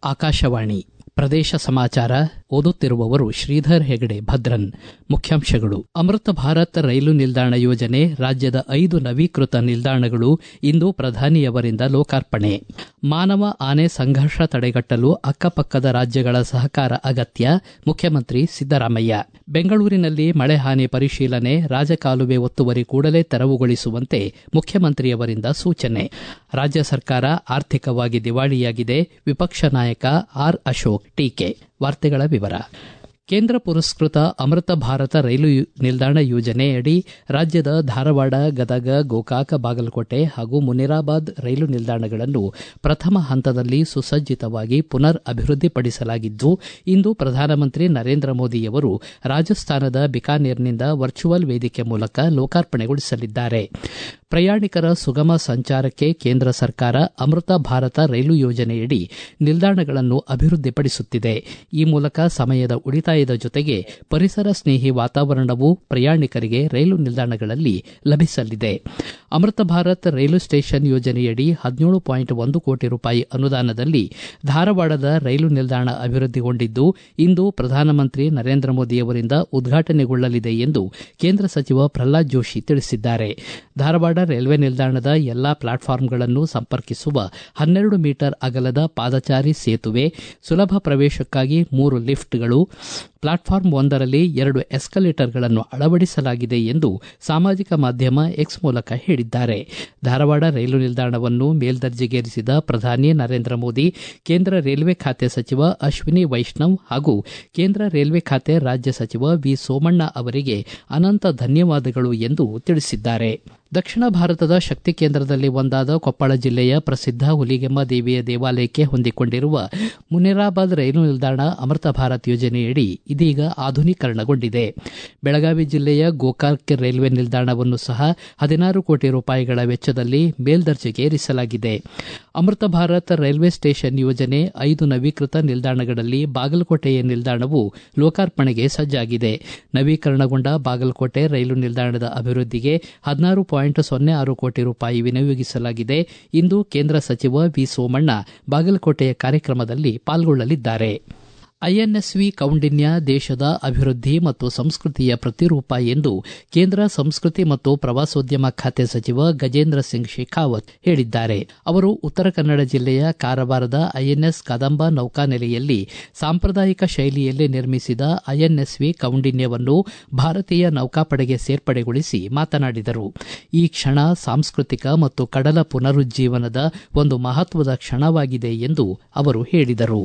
ಆಕಾಶವಾಣಿ ಪ್ರದೇಶ ಸಮಾಚಾರ ಓದುತ್ತಿರುವವರು ಶ್ರೀಧರ್ ಹೆಗಡೆ ಭದ್ರನ್ ಮುಖ್ಯಾಂಶಗಳು ಅಮೃತ ಭಾರತ್ ರೈಲು ನಿಲ್ದಾಣ ಯೋಜನೆ ರಾಜ್ಯದ ಐದು ನವೀಕೃತ ನಿಲ್ದಾಣಗಳು ಇಂದು ಪ್ರಧಾನಿಯವರಿಂದ ಲೋಕಾರ್ಪಣೆ ಮಾನವ ಆನೆ ಸಂಘರ್ಷ ತಡೆಗಟ್ಟಲು ಅಕ್ಕಪಕ್ಕದ ರಾಜ್ಯಗಳ ಸಹಕಾರ ಅಗತ್ಯ ಮುಖ್ಯಮಂತ್ರಿ ಸಿದ್ದರಾಮಯ್ಯ ಬೆಂಗಳೂರಿನಲ್ಲಿ ಮಳೆ ಹಾನಿ ಪರಿಶೀಲನೆ ರಾಜಕಾಲುವೆ ಒತ್ತುವರಿ ಕೂಡಲೇ ತೆರವುಗೊಳಿಸುವಂತೆ ಮುಖ್ಯಮಂತ್ರಿಯವರಿಂದ ಸೂಚನೆ ರಾಜ್ಯ ಸರ್ಕಾರ ಆರ್ಥಿಕವಾಗಿ ದಿವಾಳಿಯಾಗಿದೆ ವಿಪಕ್ಷ ನಾಯಕ ಆರ್ ಅಶೋಕ್ ಟೀಕೆ ವಾರ್ತೆಗಳ ವಿವರ ಕೇಂದ್ರ ಪುರಸ್ಕೃತ ಅಮೃತ ಭಾರತ ರೈಲು ನಿಲ್ದಾಣ ಯೋಜನೆಯಡಿ ರಾಜ್ಯದ ಧಾರವಾಡ ಗದಗ ಗೋಕಾಕ ಬಾಗಲಕೋಟೆ ಹಾಗೂ ಮುನಿರಾಬಾದ್ ರೈಲು ನಿಲ್ದಾಣಗಳನ್ನು ಪ್ರಥಮ ಹಂತದಲ್ಲಿ ಸುಸಜ್ಜಿತವಾಗಿ ಪುನರ್ ಅಭಿವೃದ್ಧಿಪಡಿಸಲಾಗಿದ್ದು ಇಂದು ಪ್ರಧಾನಮಂತ್ರಿ ನರೇಂದ್ರ ಮೋದಿಯವರು ರಾಜಸ್ಥಾನದ ಬಿಕಾನೇರ್ನಿಂದ ವರ್ಚುವಲ್ ವೇದಿಕೆ ಮೂಲಕ ಲೋಕಾರ್ಪಣೆಗೊಳಿಸಲಿದ್ದಾರೆ ಪ್ರಯಾಣಿಕರ ಸುಗಮ ಸಂಚಾರಕ್ಕೆ ಕೇಂದ್ರ ಸರ್ಕಾರ ಅಮೃತ ಭಾರತ ರೈಲು ಯೋಜನೆಯಡಿ ನಿಲ್ದಾಣಗಳನ್ನು ಅಭಿವೃದ್ಧಿಪಡಿಸುತ್ತಿದೆ ಈ ಮೂಲಕ ಸಮಯದ ಉಳಿತಾಯದ ಜೊತೆಗೆ ಪರಿಸರ ಸ್ನೇಹಿ ವಾತಾವರಣವೂ ಪ್ರಯಾಣಿಕರಿಗೆ ರೈಲು ನಿಲ್ದಾಣಗಳಲ್ಲಿ ಲಭಿಸಲಿದೆ ಅಮೃತ ಭಾರತ್ ರೈಲು ಸ್ಟೇಷನ್ ಯೋಜನೆಯಡಿ ಹದಿನೇಳು ಪಾಯಿಂಟ್ ಒಂದು ಕೋಟಿ ರೂಪಾಯಿ ಅನುದಾನದಲ್ಲಿ ಧಾರವಾಡದ ರೈಲು ನಿಲ್ದಾಣ ಅಭಿವೃದ್ಧಿಗೊಂಡಿದ್ದು ಇಂದು ಪ್ರಧಾನಮಂತ್ರಿ ನರೇಂದ್ರ ಮೋದಿಯವರಿಂದ ಉದ್ಘಾಟನೆಗೊಳ್ಳಲಿದೆ ಎಂದು ಕೇಂದ್ರ ಸಚಿವ ಪ್ರಹ್ಲಾದ್ ಜೋಶಿ ತಿಳಿಸಿದ್ದಾರೆ ಧಾರವಾಡ ರೈಲ್ವೆ ನಿಲ್ದಾಣದ ಎಲ್ಲಾ ಪ್ಲಾಟ್ಫಾರ್ಮ್ಗಳನ್ನು ಸಂಪರ್ಕಿಸುವ ಹನ್ನೆರಡು ಮೀಟರ್ ಅಗಲದ ಪಾದಚಾರಿ ಸೇತುವೆ ಸುಲಭ ಪ್ರವೇಶಕ್ಕಾಗಿ ಮೂರು ಲಿಫ್ಟ್ಗಳು ಪ್ಲಾಟ್ಫಾರ್ಮ್ ಒಂದರಲ್ಲಿ ಎರಡು ಎಸ್ಕಲೇಟರ್ಗಳನ್ನು ಅಳವಡಿಸಲಾಗಿದೆ ಎಂದು ಸಾಮಾಜಿಕ ಮಾಧ್ಯಮ ಎಕ್ಸ್ ಮೂಲಕ ಹೇಳಿದ್ದಾರೆ ಧಾರವಾಡ ರೈಲು ನಿಲ್ದಾಣವನ್ನು ಮೇಲ್ದರ್ಜೆಗೇರಿಸಿದ ಪ್ರಧಾನಿ ನರೇಂದ್ರ ಮೋದಿ ಕೇಂದ್ರ ರೈಲ್ವೆ ಖಾತೆ ಸಚಿವ ಅಶ್ವಿನಿ ವೈಷ್ಣವ್ ಹಾಗೂ ಕೇಂದ್ರ ರೈಲ್ವೆ ಖಾತೆ ರಾಜ್ಯ ಸಚಿವ ವಿ ಸೋಮಣ್ಣ ಅವರಿಗೆ ಅನಂತ ಧನ್ಯವಾದಗಳು ಎಂದು ತಿಳಿಸಿದ್ದಾರೆ ದಕ್ಷಿಣ ಭಾರತದ ಶಕ್ತಿ ಕೇಂದ್ರದಲ್ಲಿ ಒಂದಾದ ಕೊಪ್ಪಳ ಜಿಲ್ಲೆಯ ಪ್ರಸಿದ್ಧ ಹುಲಿಗೆಮ್ಮ ದೇವಿಯ ದೇವಾಲಯಕ್ಕೆ ಹೊಂದಿಕೊಂಡಿರುವ ಮುನಿರಾಬಾದ್ ರೈಲು ನಿಲ್ದಾಣ ಅಮೃತ ಭಾರತ್ ಯೋಜನೆಯಡಿ ಇದೀಗ ಆಧುನೀಕರಣಗೊಂಡಿದೆ ಬೆಳಗಾವಿ ಜಿಲ್ಲೆಯ ಗೋಕಾಕ್ ರೈಲ್ವೆ ನಿಲ್ದಾಣವನ್ನು ಸಹ ಹದಿನಾರು ಕೋಟಿ ರೂಪಾಯಿಗಳ ವೆಚ್ಚದಲ್ಲಿ ಮೇಲ್ದರ್ಜೆಗೇರಿಸಲಾಗಿದೆ ಅಮೃತ ಭಾರತ್ ರೈಲ್ವೆ ಸ್ಟೇಷನ್ ಯೋಜನೆ ಐದು ನವೀಕೃತ ನಿಲ್ದಾಣಗಳಲ್ಲಿ ಬಾಗಲಕೋಟೆಯ ನಿಲ್ದಾಣವು ಲೋಕಾರ್ಪಣೆಗೆ ಸಜ್ಜಾಗಿದೆ ನವೀಕರಣಗೊಂಡ ಬಾಗಲಕೋಟೆ ರೈಲು ನಿಲ್ದಾಣದ ಅಭಿವೃದ್ಧಿಗೆ ಹದಿನಾರು ಪಾಯಿಂಟ್ ಸೊನ್ನೆ ಆರು ಕೋಟಿ ರೂಪಾಯಿ ವಿನಿಯೋಗಿಸಲಾಗಿದೆ ಇಂದು ಕೇಂದ್ರ ಸಚಿವ ವಿ ಸೋಮಣ್ಣ ಬಾಗಲಕೋಟೆಯ ಕಾರ್ಯಕ್ರಮದಲ್ಲಿ ಪಾಲ್ಗೊಳ್ಳಲಿದ್ದಾರೆ ಐಎನ್ಎಸ್ವಿ ಕೌಂಡಿನ್ಯ ದೇಶದ ಅಭಿವೃದ್ಧಿ ಮತ್ತು ಸಂಸ್ಕೃತಿಯ ಪ್ರತಿರೂಪ ಎಂದು ಕೇಂದ್ರ ಸಂಸ್ಕೃತಿ ಮತ್ತು ಪ್ರವಾಸೋದ್ಯಮ ಖಾತೆ ಸಚಿವ ಗಜೇಂದ್ರ ಸಿಂಗ್ ಶೇಖಾವತ್ ಹೇಳಿದ್ದಾರೆ ಅವರು ಉತ್ತರ ಕನ್ನಡ ಜಿಲ್ಲೆಯ ಕಾರವಾರದ ಐಎನ್ಎಸ್ ಕದಂಬ ನೌಕಾನೆಲೆಯಲ್ಲಿ ಸಾಂಪ್ರದಾಯಿಕ ಶೈಲಿಯಲ್ಲಿ ನಿರ್ಮಿಸಿದ ಐಎನ್ಎಸ್ವಿ ಕೌಂಡಿನ್ಯವನ್ನು ಭಾರತೀಯ ನೌಕಾಪಡೆಗೆ ಸೇರ್ಪಡೆಗೊಳಿಸಿ ಮಾತನಾಡಿದರು ಈ ಕ್ಷಣ ಸಾಂಸ್ಕೃತಿಕ ಮತ್ತು ಕಡಲ ಪುನರುಜ್ಜೀವನದ ಒಂದು ಮಹತ್ವದ ಕ್ಷಣವಾಗಿದೆ ಎಂದು ಅವರು ಹೇಳಿದರು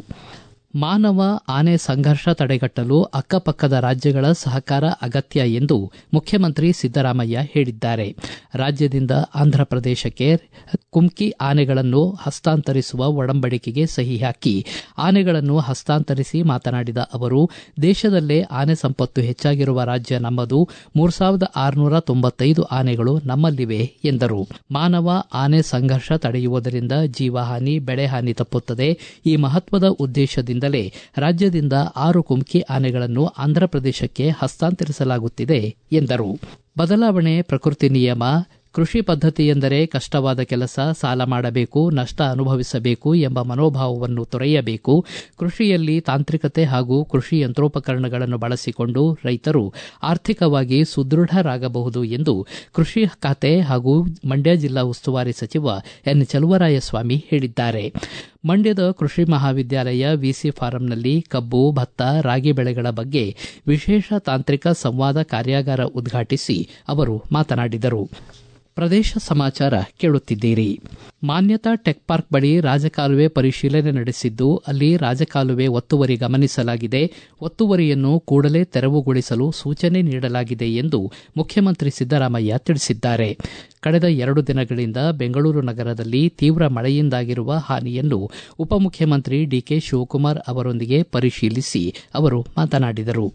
ಮಾನವ ಆನೆ ಸಂಘರ್ಷ ತಡೆಗಟ್ಟಲು ಅಕ್ಕಪಕ್ಕದ ರಾಜ್ಯಗಳ ಸಹಕಾರ ಅಗತ್ಯ ಎಂದು ಮುಖ್ಯಮಂತ್ರಿ ಸಿದ್ದರಾಮಯ್ಯ ಹೇಳಿದ್ದಾರೆ ರಾಜ್ಯದಿಂದ ಆಂಧ್ರಪ್ರದೇಶಕ್ಕೆ ಕುಮ್ಕಿ ಆನೆಗಳನ್ನು ಹಸ್ತಾಂತರಿಸುವ ಒಡಂಬಡಿಕೆಗೆ ಸಹಿ ಹಾಕಿ ಆನೆಗಳನ್ನು ಹಸ್ತಾಂತರಿಸಿ ಮಾತನಾಡಿದ ಅವರು ದೇಶದಲ್ಲೇ ಆನೆ ಸಂಪತ್ತು ಹೆಚ್ಚಾಗಿರುವ ರಾಜ್ಯ ನಮ್ಮದು ಮೂರು ಸಾವಿರದ ಆರುನೂರ ತೊಂಬತ್ತೈದು ಆನೆಗಳು ನಮ್ಮಲ್ಲಿವೆ ಎಂದರು ಮಾನವ ಆನೆ ಸಂಘರ್ಷ ತಡೆಯುವುದರಿಂದ ಜೀವಹಾನಿ ಬೆಳೆಹಾನಿ ತಪ್ಪುತ್ತದೆ ಈ ಮಹತ್ವದ ಉದ್ದೇಶದಿಂದ ರಾಜ್ಯದಿಂದ ಆರು ಕುಮ್ಕಿ ಆನೆಗಳನ್ನು ಆಂಧ್ರಪ್ರದೇಶಕ್ಕೆ ಹಸ್ತಾಂತರಿಸಲಾಗುತ್ತಿದೆ ಎಂದರು ಬದಲಾವಣೆ ಪ್ರಕೃತಿ ನಿಯಮ ಕೃಷಿ ಪದ್ಧತಿ ಎಂದರೆ ಕಷ್ಟವಾದ ಕೆಲಸ ಸಾಲ ಮಾಡಬೇಕು ನಷ್ಟ ಅನುಭವಿಸಬೇಕು ಎಂಬ ಮನೋಭಾವವನ್ನು ತೊರೆಯಬೇಕು ಕೃಷಿಯಲ್ಲಿ ತಾಂತ್ರಿಕತೆ ಹಾಗೂ ಕೃಷಿ ಯಂತ್ರೋಪಕರಣಗಳನ್ನು ಬಳಸಿಕೊಂಡು ರೈತರು ಆರ್ಥಿಕವಾಗಿ ಸುದೃಢರಾಗಬಹುದು ಎಂದು ಕೃಷಿ ಖಾತೆ ಹಾಗೂ ಮಂಡ್ಯ ಜಿಲ್ಲಾ ಉಸ್ತುವಾರಿ ಸಚಿವ ಎನ್ ಚಲುವರಾಯಸ್ವಾಮಿ ಹೇಳಿದ್ದಾರೆ ಮಂಡ್ಯದ ಕೃಷಿ ಮಹಾವಿದ್ಯಾಲಯ ವಿಸಿ ಫಾರಂನಲ್ಲಿ ಕಬ್ಬು ಭತ್ತ ರಾಗಿ ಬೆಳೆಗಳ ಬಗ್ಗೆ ವಿಶೇಷ ತಾಂತ್ರಿಕ ಸಂವಾದ ಕಾರ್ಯಾಗಾರ ಉದ್ಘಾಟಿಸಿ ಅವರು ಮಾತನಾಡಿದರು ಪ್ರದೇಶ ಸಮಾಚಾರ ಕೇಳುತ್ತಿದ್ದೀರಿ ಮಾನ್ಯತಾ ಟೆಕ್ ಪಾರ್ಕ್ ಬಳಿ ರಾಜಕಾಲುವೆ ಪರಿಶೀಲನೆ ನಡೆಸಿದ್ದು ಅಲ್ಲಿ ರಾಜಕಾಲುವೆ ಒತ್ತುವರಿ ಗಮನಿಸಲಾಗಿದೆ ಒತ್ತುವರಿಯನ್ನು ಕೂಡಲೇ ತೆರವುಗೊಳಿಸಲು ಸೂಚನೆ ನೀಡಲಾಗಿದೆ ಎಂದು ಮುಖ್ಯಮಂತ್ರಿ ಸಿದ್ದರಾಮಯ್ಯ ತಿಳಿಸಿದ್ದಾರೆ ಕಳೆದ ಎರಡು ದಿನಗಳಿಂದ ಬೆಂಗಳೂರು ನಗರದಲ್ಲಿ ತೀವ್ರ ಮಳೆಯಿಂದಾಗಿರುವ ಹಾನಿಯನ್ನು ಉಪಮುಖ್ಯಮಂತ್ರಿ ಡಿಕೆ ಶಿವಕುಮಾರ್ ಅವರೊಂದಿಗೆ ಪರಿಶೀಲಿಸಿ ಅವರು ಮಾತನಾಡಿದರು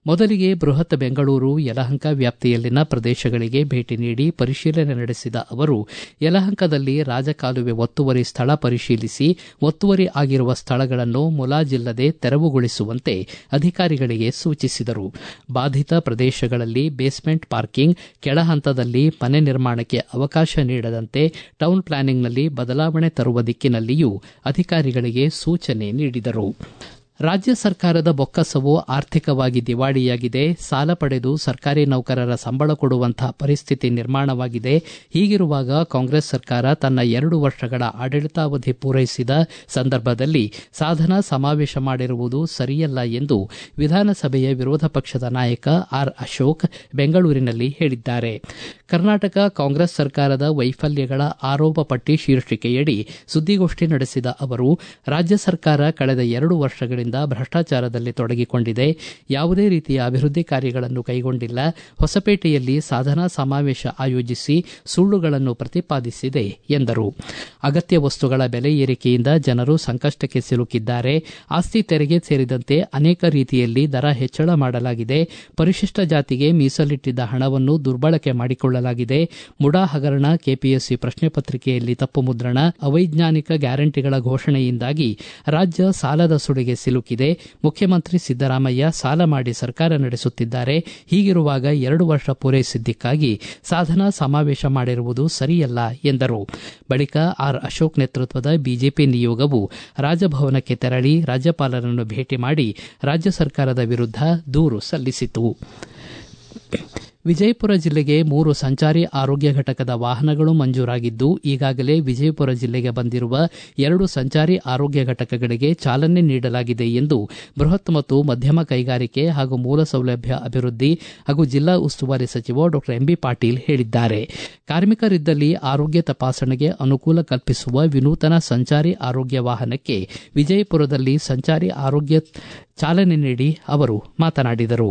ಮೊದಲಿಗೆ ಬೃಹತ್ ಬೆಂಗಳೂರು ಯಲಹಂಕ ವ್ಯಾಪ್ತಿಯಲ್ಲಿನ ಪ್ರದೇಶಗಳಿಗೆ ಭೇಟಿ ನೀಡಿ ಪರಿಶೀಲನೆ ನಡೆಸಿದ ಅವರು ಯಲಹಂಕದಲ್ಲಿ ರಾಜಕಾಲುವೆ ಒತ್ತುವರಿ ಸ್ಥಳ ಪರಿಶೀಲಿಸಿ ಒತ್ತುವರಿ ಆಗಿರುವ ಸ್ಥಳಗಳನ್ನು ಮುಲಾಜಿಲ್ಲದೆ ತೆರವುಗೊಳಿಸುವಂತೆ ಅಧಿಕಾರಿಗಳಿಗೆ ಸೂಚಿಸಿದರು ಬಾಧಿತ ಪ್ರದೇಶಗಳಲ್ಲಿ ಬೇಸ್ಮೆಂಟ್ ಪಾರ್ಕಿಂಗ್ ಕೆಳಹಂತದಲ್ಲಿ ಮನೆ ನಿರ್ಮಾಣಕ್ಕೆ ಅವಕಾಶ ನೀಡದಂತೆ ಟೌನ್ ಪ್ಲಾನಿಂಗ್ನಲ್ಲಿ ಬದಲಾವಣೆ ತರುವ ದಿಕ್ಕಿನಲ್ಲಿಯೂ ಅಧಿಕಾರಿಗಳಿಗೆ ಸೂಚನೆ ನೀಡಿದರು ರಾಜ್ಯ ಸರ್ಕಾರದ ಬೊಕ್ಕಸವು ಆರ್ಥಿಕವಾಗಿ ದಿವಾಳಿಯಾಗಿದೆ ಸಾಲ ಪಡೆದು ಸರ್ಕಾರಿ ನೌಕರರ ಸಂಬಳ ಕೊಡುವಂತಹ ಪರಿಸ್ಥಿತಿ ನಿರ್ಮಾಣವಾಗಿದೆ ಹೀಗಿರುವಾಗ ಕಾಂಗ್ರೆಸ್ ಸರ್ಕಾರ ತನ್ನ ಎರಡು ವರ್ಷಗಳ ಆಡಳಿತಾವಧಿ ಪೂರೈಸಿದ ಸಂದರ್ಭದಲ್ಲಿ ಸಾಧನಾ ಸಮಾವೇಶ ಮಾಡಿರುವುದು ಸರಿಯಲ್ಲ ಎಂದು ವಿಧಾನಸಭೆಯ ವಿರೋಧ ಪಕ್ಷದ ನಾಯಕ ಆರ್ ಅಶೋಕ್ ಬೆಂಗಳೂರಿನಲ್ಲಿ ಹೇಳಿದ್ದಾರೆ ಕರ್ನಾಟಕ ಕಾಂಗ್ರೆಸ್ ಸರ್ಕಾರದ ವೈಫಲ್ಯಗಳ ಆರೋಪ ಪಟ್ಟಿ ಶೀರ್ಷಿಕೆಯಡಿ ಸುದ್ದಿಗೋಷ್ಠಿ ನಡೆಸಿದ ಅವರು ರಾಜ್ಯ ಸರ್ಕಾರ ಕಳೆದ ಎರಡು ವರ್ಷಗಳಿಂದ ಭ್ರಷ್ಟಾಚಾರದಲ್ಲಿ ತೊಡಗಿಕೊಂಡಿದೆ ಯಾವುದೇ ರೀತಿಯ ಅಭಿವೃದ್ಧಿ ಕಾರ್ಯಗಳನ್ನು ಕೈಗೊಂಡಿಲ್ಲ ಹೊಸಪೇಟೆಯಲ್ಲಿ ಸಾಧನಾ ಸಮಾವೇಶ ಆಯೋಜಿಸಿ ಸುಳ್ಳುಗಳನ್ನು ಪ್ರತಿಪಾದಿಸಿದೆ ಎಂದರು ಅಗತ್ಯ ವಸ್ತುಗಳ ಬೆಲೆ ಏರಿಕೆಯಿಂದ ಜನರು ಸಂಕಷ್ಟಕ್ಕೆ ಸಿಲುಕಿದ್ದಾರೆ ಆಸ್ತಿ ತೆರಿಗೆ ಸೇರಿದಂತೆ ಅನೇಕ ರೀತಿಯಲ್ಲಿ ದರ ಹೆಚ್ಚಳ ಮಾಡಲಾಗಿದೆ ಪರಿಶಿಷ್ಟ ಜಾತಿಗೆ ಮೀಸಲಿಟ್ಟಿದ್ದ ಹಣವನ್ನು ದುರ್ಬಳಕೆ ಮಾಡಿಕೊಳ್ಳಲಾಗಿದೆ ಮುಡಾ ಹಗರಣ ಕೆಪಿಎಸ್ಸಿ ಪ್ರಶ್ನೆ ಪತ್ರಿಕೆಯಲ್ಲಿ ತಪ್ಪು ಮುದ್ರಣ ಅವೈಜ್ಞಾನಿಕ ಗ್ಯಾರಂಟಿಗಳ ಘೋಷಣೆಯಿಂದಾಗಿ ರಾಜ್ಯ ಸಾಲದ ಸುಳಿಗೆ ಸಿಲುಕಿದೆ ಮುಖ್ಯಮಂತ್ರಿ ಸಿದ್ದರಾಮಯ್ಯ ಸಾಲ ಮಾಡಿ ಸರ್ಕಾರ ನಡೆಸುತ್ತಿದ್ದಾರೆ ಹೀಗಿರುವಾಗ ಎರಡು ವರ್ಷ ಪೂರೈಸಿದ್ದಕ್ಕಾಗಿ ಸಾಧನಾ ಸಮಾವೇಶ ಮಾಡಿರುವುದು ಸರಿಯಲ್ಲ ಎಂದರು ಬಳಿಕ ಆರ್ ಅಶೋಕ್ ನೇತೃತ್ವದ ಬಿಜೆಪಿ ನಿಯೋಗವು ರಾಜಭವನಕ್ಕೆ ತೆರಳಿ ರಾಜ್ಯಪಾಲರನ್ನು ಭೇಟಿ ಮಾಡಿ ರಾಜ್ಯ ಸರ್ಕಾರದ ವಿರುದ್ಧ ದೂರು ಸಲ್ಲಿಸಿತು ವಿಜಯಪುರ ಜಿಲ್ಲೆಗೆ ಮೂರು ಸಂಚಾರಿ ಆರೋಗ್ಯ ಘಟಕದ ವಾಹನಗಳು ಮಂಜೂರಾಗಿದ್ದು ಈಗಾಗಲೇ ವಿಜಯಪುರ ಜಿಲ್ಲೆಗೆ ಬಂದಿರುವ ಎರಡು ಸಂಚಾರಿ ಆರೋಗ್ಯ ಘಟಕಗಳಿಗೆ ಚಾಲನೆ ನೀಡಲಾಗಿದೆ ಎಂದು ಬೃಹತ್ ಮತ್ತು ಮಧ್ಯಮ ಕೈಗಾರಿಕೆ ಹಾಗೂ ಮೂಲಸೌಲಭ್ಯ ಅಭಿವೃದ್ಧಿ ಹಾಗೂ ಜಿಲ್ಲಾ ಉಸ್ತುವಾರಿ ಸಚಿವ ಡಾ ಎಂಬಿ ಪಾಟೀಲ್ ಹೇಳಿದ್ದಾರೆ ಕಾರ್ಮಿಕರಿದ್ದಲ್ಲಿ ಆರೋಗ್ಯ ತಪಾಸಣೆಗೆ ಅನುಕೂಲ ಕಲ್ಪಿಸುವ ವಿನೂತನ ಸಂಚಾರಿ ಆರೋಗ್ಯ ವಾಹನಕ್ಕೆ ವಿಜಯಪುರದಲ್ಲಿ ಸಂಚಾರಿ ಆರೋಗ್ಯ ಚಾಲನೆ ನೀಡಿ ಅವರು ಮಾತನಾಡಿದರು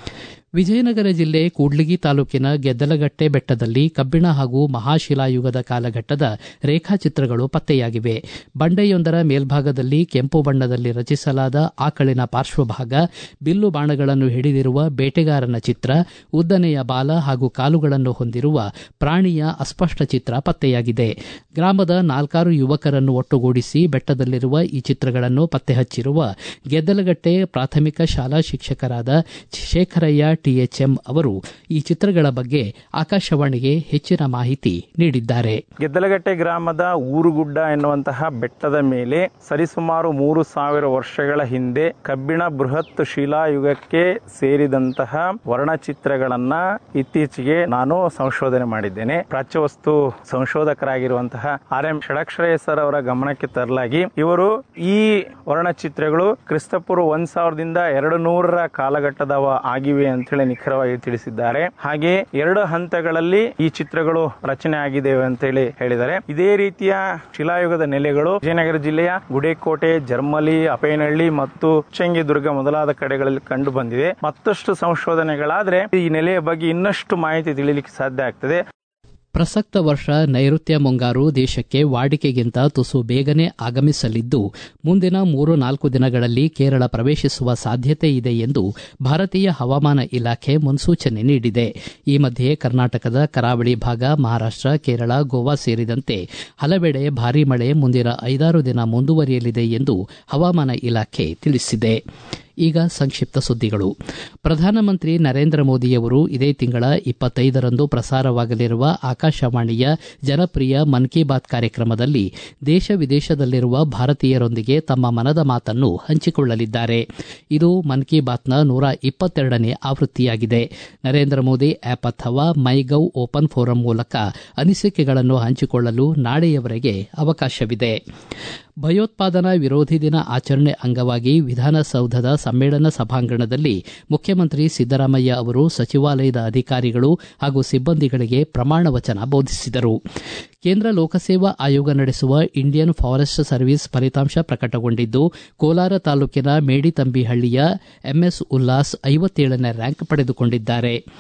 ವಿಜಯನಗರ ಜಿಲ್ಲೆ ಕೂಡ್ಲಿಗಿ ತಾಲೂಕಿನ ಗೆದ್ದಲಗಟ್ಟೆ ಬೆಟ್ಟದಲ್ಲಿ ಕಬ್ಬಿಣ ಹಾಗೂ ಮಹಾಶಿಲಾಯುಗದ ಕಾಲಘಟ್ಟದ ರೇಖಾಚಿತ್ರಗಳು ಪತ್ತೆಯಾಗಿವೆ ಬಂಡೆಯೊಂದರ ಮೇಲ್ಭಾಗದಲ್ಲಿ ಕೆಂಪು ಬಣ್ಣದಲ್ಲಿ ರಚಿಸಲಾದ ಆಕಳಿನ ಪಾರ್ಶ್ವಭಾಗ ಬಿಲ್ಲು ಬಾಣಗಳನ್ನು ಹಿಡಿದಿರುವ ಬೇಟೆಗಾರನ ಚಿತ್ರ ಉದ್ದನೆಯ ಬಾಲ ಹಾಗೂ ಕಾಲುಗಳನ್ನು ಹೊಂದಿರುವ ಪ್ರಾಣಿಯ ಅಸ್ಪಷ್ಟ ಚಿತ್ರ ಪತ್ತೆಯಾಗಿದೆ ಗ್ರಾಮದ ನಾಲ್ಕಾರು ಯುವಕರನ್ನು ಒಟ್ಟುಗೂಡಿಸಿ ಬೆಟ್ಟದಲ್ಲಿರುವ ಈ ಚಿತ್ರಗಳನ್ನು ಪತ್ತೆ ಹಚ್ಚಿರುವ ಗೆದ್ದಲಗಟ್ಟೆ ಪ್ರಾಥಮಿಕ ಶಾಲಾ ಶಿಕ್ಷಕರಾದ ಶೇಖರಯ್ಯ ಟಿಎಚ್ಎಂ ಅವರು ಈ ಚಿತ್ರಗಳ ಬಗ್ಗೆ ಆಕಾಶವಾಣಿಗೆ ಹೆಚ್ಚಿನ ಮಾಹಿತಿ ನೀಡಿದ್ದಾರೆ ಗೆದ್ದಲಗಟ್ಟೆ ಗ್ರಾಮದ ಊರುಗುಡ್ಡ ಎನ್ನುವಂತಹ ಬೆಟ್ಟದ ಮೇಲೆ ಸರಿಸುಮಾರು ಮೂರು ಸಾವಿರ ವರ್ಷಗಳ ಹಿಂದೆ ಕಬ್ಬಿಣ ಬೃಹತ್ ಶಿಲಾಯುಗಕ್ಕೆ ಸೇರಿದಂತಹ ವರ್ಣಚಿತ್ರಗಳನ್ನ ಇತ್ತೀಚೆಗೆ ನಾನು ಸಂಶೋಧನೆ ಮಾಡಿದ್ದೇನೆ ಪ್ರಾಚ್ಯವಸ್ತು ಸಂಶೋಧಕರಾಗಿರುವಂತಹ ಆರ್ ಎಂ ಷಡಕ್ಷರಯ್ಯ ಸರ್ ಅವರ ಗಮನಕ್ಕೆ ತರಲಾಗಿ ಇವರು ಈ ವರ್ಣಚಿತ್ರಗಳು ಕ್ರಿಸ್ತಪೂರ್ವ ಒಂದ್ ಸಾವಿರದಿಂದ ಎರಡು ನೂರರ ಕಾಲಘಟ್ಟದವ ಆಗಿವೆ ಅಂತ ಹೇಳಿ ನಿಖರವಾಗಿ ತಿಳಿಸಿದ್ದಾರೆ ಹಾಗೆ ಎರಡು ಹಂತಗಳಲ್ಲಿ ಈ ಚಿತ್ರಗಳು ರಚನೆ ಆಗಿದೆ ಅಂತ ಹೇಳಿ ಹೇಳಿದ್ದಾರೆ ಇದೇ ರೀತಿಯ ಶಿಲಾಯುಗದ ನೆಲೆಗಳು ವಿಜಯನಗರ ಜಿಲ್ಲೆಯ ಗುಡೇಕೋಟೆ ಜರ್ಮಲಿ ಅಪೇನಹಳ್ಳಿ ಮತ್ತು ದುರ್ಗ ಮೊದಲಾದ ಕಡೆಗಳಲ್ಲಿ ಕಂಡು ಬಂದಿದೆ ಮತ್ತಷ್ಟು ಸಂಶೋಧನೆಗಳಾದ್ರೆ ಈ ನೆಲೆಯ ಬಗ್ಗೆ ಇನ್ನಷ್ಟು ಮಾಹಿತಿ ತಿಳಿಲಿಕ್ಕೆ ಸಾಧ್ಯ ಆಗ್ತದೆ ಪ್ರಸಕ್ತ ವರ್ಷ ನೈಋತ್ಯ ಮುಂಗಾರು ದೇಶಕ್ಕೆ ವಾಡಿಕೆಗಿಂತ ತುಸು ಬೇಗನೆ ಆಗಮಿಸಲಿದ್ದು ಮುಂದಿನ ಮೂರು ನಾಲ್ಕು ದಿನಗಳಲ್ಲಿ ಕೇರಳ ಪ್ರವೇಶಿಸುವ ಸಾಧ್ಯತೆ ಇದೆ ಎಂದು ಭಾರತೀಯ ಹವಾಮಾನ ಇಲಾಖೆ ಮುನ್ಸೂಚನೆ ನೀಡಿದೆ ಈ ಮಧ್ಯೆ ಕರ್ನಾಟಕದ ಕರಾವಳಿ ಭಾಗ ಮಹಾರಾಷ್ಟ ಕೇರಳ ಗೋವಾ ಸೇರಿದಂತೆ ಹಲವೆಡೆ ಭಾರೀ ಮಳೆ ಮುಂದಿನ ಐದಾರು ದಿನ ಮುಂದುವರಿಯಲಿದೆ ಎಂದು ಹವಾಮಾನ ಇಲಾಖೆ ತಿಳಿಸಿದೆ ಈಗ ಸಂಕ್ಷಿಪ್ತ ಸುದ್ದಿಗಳು ಪ್ರಧಾನಮಂತ್ರಿ ನರೇಂದ್ರ ಮೋದಿಯವರು ಇದೇ ತಿಂಗಳ ಇಪ್ಪತ್ತೈದರಂದು ಪ್ರಸಾರವಾಗಲಿರುವ ಆಕಾಶವಾಣಿಯ ಜನಪ್ರಿಯ ಮನ್ ಕಿ ಬಾತ್ ಕಾರ್ಯಕ್ರಮದಲ್ಲಿ ದೇಶ ವಿದೇಶದಲ್ಲಿರುವ ಭಾರತೀಯರೊಂದಿಗೆ ತಮ್ಮ ಮನದ ಮಾತನ್ನು ಹಂಚಿಕೊಳ್ಳಲಿದ್ದಾರೆ ಇದು ಮನ್ ಕಿ ಬಾತ್ನ ನೂರ ಇಪ್ಪತ್ತೆರಡನೇ ಆವೃತ್ತಿಯಾಗಿದೆ ನರೇಂದ್ರ ಮೋದಿ ಆಪ್ ಅಥವಾ ಮೈ ಗೌ ಓಪನ್ ಫೋರಂ ಮೂಲಕ ಅನಿಸಿಕೆಗಳನ್ನು ಹಂಚಿಕೊಳ್ಳಲು ನಾಳೆಯವರೆಗೆ ಅವಕಾಶವಿದೆ ಭಯೋತ್ಪಾದನಾ ವಿರೋಧಿ ದಿನ ಆಚರಣೆ ಅಂಗವಾಗಿ ವಿಧಾನಸೌಧದ ಸಮ್ಮೇಳನ ಸಭಾಂಗಣದಲ್ಲಿ ಮುಖ್ಯಮಂತ್ರಿ ಸಿದ್ದರಾಮಯ್ಯ ಅವರು ಸಚಿವಾಲಯದ ಅಧಿಕಾರಿಗಳು ಹಾಗೂ ಸಿಬ್ಬಂದಿಗಳಿಗೆ ಪ್ರಮಾಣ ವಚನ ಬೋಧಿಸಿದರು ಕೇಂದ್ರ ಲೋಕಸೇವಾ ಆಯೋಗ ನಡೆಸುವ ಇಂಡಿಯನ್ ಫಾರೆಸ್ಟ್ ಸರ್ವಿಸ್ ಫಲಿತಾಂಶ ಪ್ರಕಟಗೊಂಡಿದ್ದು ಕೋಲಾರ ತಾಲೂಕಿನ ಮೇಡಿತಂಬಿಹಳ್ಳಿಯ ಎಂಎಸ್ ಉಲ್ಲಾಸ್ ಐವತ್ತೇಳನೇ ರ್ಯಾಂಕ್ ಪಡೆದುಕೊಂಡಿದ್ದಾರೆ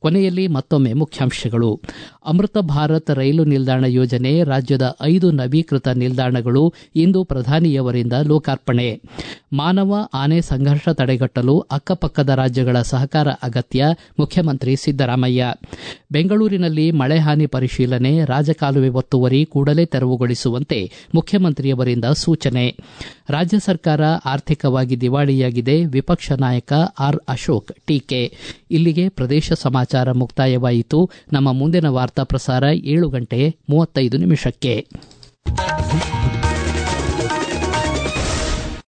ಕೊನೆಯಲ್ಲಿ ಮತ್ತೊಮ್ಮೆ ಮುಖ್ಯಾಂಶಗಳು ಅಮೃತ ಭಾರತ್ ರೈಲು ನಿಲ್ದಾಣ ಯೋಜನೆ ರಾಜ್ಯದ ಐದು ನವೀಕೃತ ನಿಲ್ದಾಣಗಳು ಇಂದು ಪ್ರಧಾನಿಯವರಿಂದ ಲೋಕಾರ್ಪಣೆ ಮಾನವ ಆನೆ ಸಂಘರ್ಷ ತಡೆಗಟ್ಟಲು ಅಕ್ಕಪಕ್ಕದ ರಾಜ್ಯಗಳ ಸಹಕಾರ ಅಗತ್ಯ ಮುಖ್ಯಮಂತ್ರಿ ಸಿದ್ದರಾಮಯ್ಯ ಬೆಂಗಳೂರಿನಲ್ಲಿ ಮಳೆ ಹಾನಿ ಪರಿಶೀಲನೆ ರಾಜಕಾಲುವೆ ಒತ್ತುವರಿ ಕೂಡಲೇ ತೆರವುಗೊಳಿಸುವಂತೆ ಮುಖ್ಯಮಂತ್ರಿಯವರಿಂದ ಸೂಚನೆ ರಾಜ್ಯ ಸರ್ಕಾರ ಆರ್ಥಿಕವಾಗಿ ದಿವಾಳಿಯಾಗಿದೆ ವಿಪಕ್ಷ ನಾಯಕ ಆರ್ ಅಶೋಕ್ ಟೀಕೆ ಇಲ್ಲಿಗೆ ಪ್ರದೇಶ ಸಮಾಚಾರ ಮುಕ್ತಾಯವಾಯಿತು ನಮ್ಮ ಮುಂದಿನ ವಾರ್ತಾ ಪ್ರಸಾರ ಏಳು ಗಂಟೆ ಮೂವತ್ತೈದು ನಿಮಿಷಕ್ಕೆ